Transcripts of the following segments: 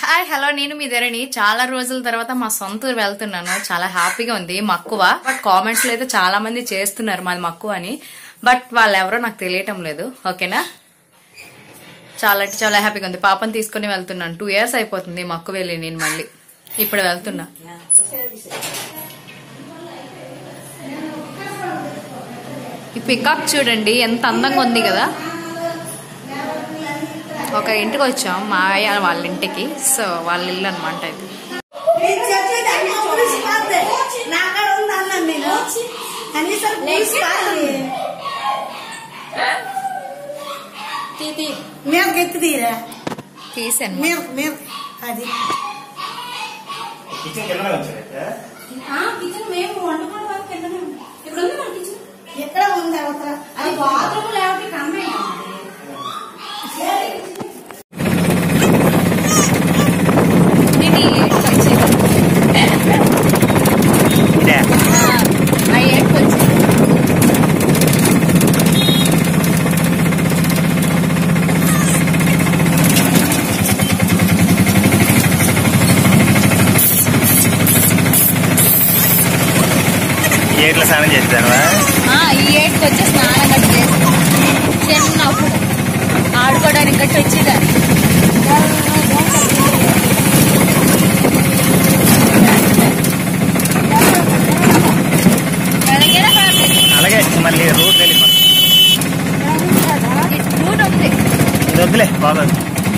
Hi hello నేను మీ ధరణి చాలా రోజుల తర్వాత మా సొంత ఊరు వెళ్తున్నాను చాలా హ్యాపీగా ఉంది మక్కువ బట్ కామెంట్స్ లో అయితే చాలా మంది చేస్తున్నారు మాది మక్కువ అని బట్ వాళ్ళు ఎవరో నాకు తెలియటం లేదు ఓకేనా చాలా అంటే చాలా హ్యాపీగా ఉంది పాపని తీసుకుని వెళ్తున్నాను టూ ఇయర్స్ అయిపోతుంది మక్కువ వెళ్ళి నేను మళ్ళీ ఇప్పుడు వెళ్తున్నా ఈ పికప్ చూడండి ఎంత అందంగా ఉంది కదా ఒక ఇంటికి వచ్చాం మా అయ్య వాళ్ళ ఇంటికి సో వాళ్ళ ఇల్లు అనమాట ఇది నేను చెప్పేది అన్ని పోలీసు పాత్రే. నా కాడ ఉంది అన్నాను నేను. కనీసం పోలీసు పాత్రే. మీదకి ఎత్తి తీరా తీసాను మీద మీద అది కిచెన్ కింద వచ్చారైతే కిచెన్ మేము వండుకోవడం వరకు కిందనే ఉంది. ఇక్కడ ఉంది మన కిచెన్ ఎక్కడ ఉంది అవతల అది బాత్రూమ్ లేకపోతే కంబైన్ నేను ఈ ఏడుకి వచ్చేది. ఇదే ఆ ఏడుకి వచ్చేది. ఏట్ల స్నానం చేస్తాను ఆ, ఈ ఏడుకి వచ్చి స్నానం గట్టి చేస్తాను చిన్నప్పుడు ఆడుకోవడానికి గట్టి వచ్చేదాన్ని ఎలాగైనా పర్లేదు. అలాగే మళ్ళీ రోడ్ వెళ్ళి రూట్ ఉంది ఇది వద్దులే బాగోదు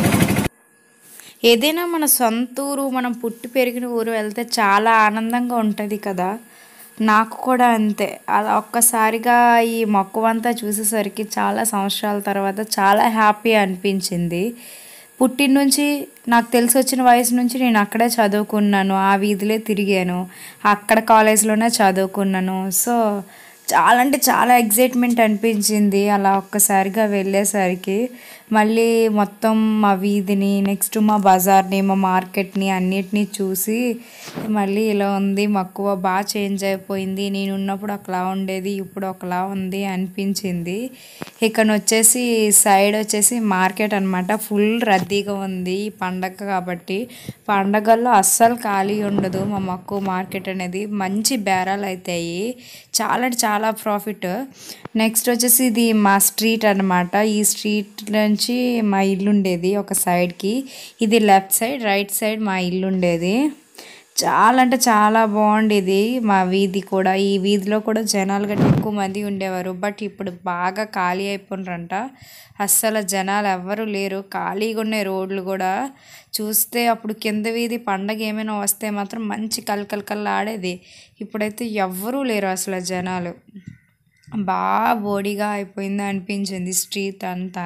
ఏదైనా మన సొంత ఊరు మనం పుట్టి పెరిగిన ఊరు వెళ్తే చాలా ఆనందంగా ఉంటుంది కదా నాకు కూడా అంతే అలా ఒక్కసారిగా ఈ మక్కువంతా చూసేసరికి చాలా సంవత్సరాల తర్వాత చాలా హ్యాపీ అనిపించింది పుట్టిన నుంచి నాకు తెలిసి వచ్చిన వయసు నుంచి నేను అక్కడే చదువుకున్నాను ఆ వీధిలో తిరిగాను అక్కడ కాలేజ్లోనే చదువుకున్నాను సో చాలా అంటే చాలా ఎగ్జైట్మెంట్ అనిపించింది అలా ఒక్కసారిగా వెళ్ళేసరికి మళ్ళీ మొత్తం మా వీధిని నెక్స్ట్ మా బజార్ని మా మార్కెట్ని అన్నిటినీ చూసి మళ్ళీ ఇలా ఉంది మక్కువ బాగా చేంజ్ అయిపోయింది నేను ఉన్నప్పుడు ఒకలా ఉండేది ఇప్పుడు ఒకలా ఉంది అనిపించింది ఇక్కడ వచ్చేసి సైడ్ వచ్చేసి మార్కెట్ అనమాట ఫుల్ రద్దీగా ఉంది ఈ పండగ కాబట్టి పండగల్లో అస్సలు ఖాళీ ఉండదు మా మక్కువ మార్కెట్ అనేది మంచి బేరాలు అవుతాయి చాలా అంటే చాలా ప్రాఫిట్ నెక్స్ట్ వచ్చేసి ఇది మా స్ట్రీట్ అన్నమాట ఈ స్ట్రీట్ నుంచి మా ఇల్లు ఉండేది ఒక సైడ్కి ఇది లెఫ్ట్ సైడ్ రైట్ సైడ్ మా ఇల్లు ఉండేది చాలా అంటే చాలా బాగుండేది మా వీధి కూడా ఈ వీధిలో కూడా జనాలు గట్రా ఎక్కువ మంది ఉండేవారు బట్ ఇప్పుడు బాగా ఖాళీ అయిపోయినారంట అస్సలు జనాలు ఎవ్వరు లేరు ఖాళీగా ఉన్నాయి రోడ్లు కూడా చూస్తే అప్పుడు కింద వీధి పండగ ఏమైనా వస్తే మాత్రం మంచి కలకలకల్లా ఆడేది ఇప్పుడైతే ఎవ్వరూ లేరు అసలు జనాలు బాగా బోడిగా అయిపోయింది అనిపించింది స్ట్రీట్ అంతా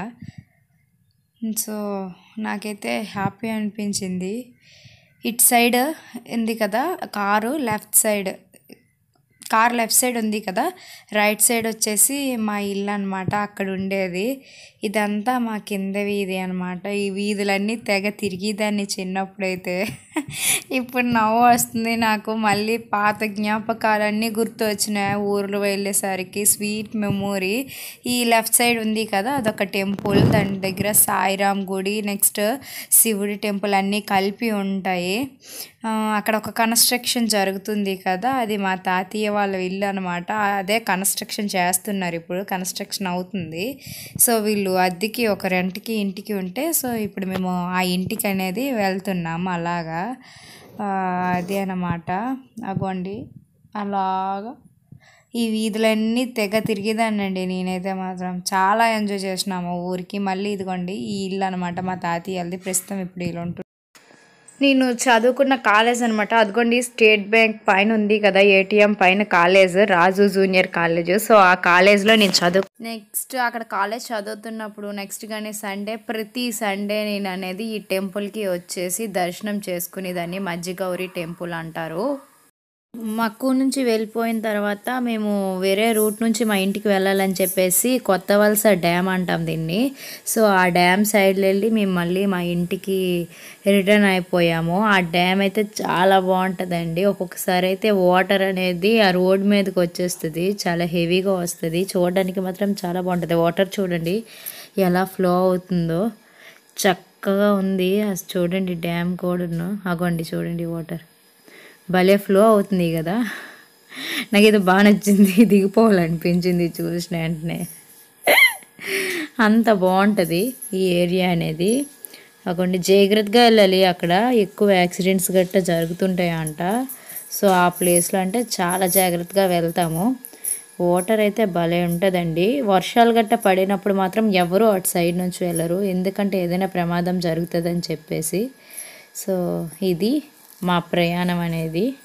సో నాకైతే హ్యాపీ అనిపించింది ఇటు సైడ్ ఉంది కదా car left side car left side ఉంది కదా రైట్ సైడ్ వచ్చేసి మా ఇల్లు అనమాట అక్కడ ఉండేది ఇదంతా మా కింద వీధి అనమాట ఈ వీధులన్నీ తెగ తిరిగిదాన్ని చిన్నప్పుడైతే ఇప్పుడు నవ్వు వస్తుంది నాకు మళ్ళీ పాత జ్ఞాపకాలన్నీ గుర్తు వచ్చినాయి ఊర్లో వెళ్ళేసరికి స్వీట్ మెమొరీ ఈ లెఫ్ట్ సైడ్ ఉంది కదా అదొక టెంపుల్ దాని దగ్గర సాయిరామ్ గుడి నెక్స్ట్ శివుడి టెంపుల్ అన్నీ కలిపి ఉంటాయి ఆ, అక్కడ ఒక కన్స్ట్రక్షన్ జరుగుతుంది కదా అది మా తాతయ్య వాళ్ళ ఇల్లు అనమాట అదే కన్స్ట్రక్షన్ చేస్తున్నారు ఇప్పుడు కన్స్ట్రక్షన్ అవుతుంది సో వీళ్ళు అద్దెకి ఒక రెంట్కి ఇంటికి ఉంటే సో ఇప్పుడు మేము ఆ ఇంటికి అనేది వెళ్తున్నాము అలాగా ఆ, అదే అన్నమాట అగోండి అలాగా ఈ వీధులన్నీ తెగ తిరిగేదాన్నండి నేనైతే మాత్రం చాలా ఎంజాయ్ చేసినాము ఊరికి మళ్ళీ ఇదిగోండి ఈ ఇల్లు అనమాట మా తాతయ్యది ప్రస్తుతం ఇప్పుడు ఇలా ఉంటుంది నేను చదువుకున్న కాలేజ్ అనమాట అదిగోండి స్టేట్ బ్యాంక్ పైన ఉంది కదా ఏటీఎం పైన college Raju junior college so ఆ కాలేజ్లో నేను చదువు నెక్స్ట్ అక్కడ కాలేజ్ చదువుతున్నప్పుడు నెక్స్ట్ కానీ సండే ప్రతి సండే నేను అనేది ఈ టెంపుల్కి వచ్చేసి దర్శనం చేసుకునేదాన్ని మజ్జిగౌరి టెంపుల్ అంటారు మక్కు నుంచి వెళ్ళిపోయిన తర్వాత మేము వేరే రూట్ నుంచి మా ఇంటికి వెళ్ళాలని చెప్పేసి కొత్త వలస డ్యామ్ అంటాం దీన్ని సో ఆ డ్యామ్ సైడ్ వెళ్ళి మేము మళ్ళీ మా ఇంటికి రిటర్న్ అయిపోయాము ఆ డ్యామ్ అయితే చాలా బాగుంటుందండి ఒక్కొక్కసారి అయితే వాటర్ అనేది ఆ రోడ్ మీదకి వచ్చేస్తుంది చాలా హెవీగా వస్తుంది చూడడానికి మాత్రం చాలా బాగుంటుంది వాటర్ చూడండి ఎలా ఫ్లో అవుతుందో చక్క చక్కగా ఉంది అది చూడండి డ్యామ్ కూడాను అగోండి చూడండి వాటర్ భలే ఫ్లో అవుతుంది కదా నాకు ఇది బాగా నచ్చింది దిగిపోవాలనిపించింది చూసిన వెంటనే అంత బాగుంటుంది ఈ ఏరియా అనేది అక్కడ జాగ్రత్తగా వెళ్ళాలి అక్కడ ఎక్కువ యాక్సిడెంట్స్ గట్రా జరుగుతుంటాయి అంట సో ఆ ప్లేస్లో అంటే చాలా జాగ్రత్తగా వెళ్తాము వాటర్ అయితే భలే ఉంటుందండి వర్షాలు గట్ట పడినప్పుడు మాత్రం ఎవరు అటు సైడ్ నుంచి వెళ్ళరు ఎందుకంటే ఏదైనా ప్రమాదం జరుగుతుందని చెప్పేసి సో ఇది మా ప్రయాణం అనేది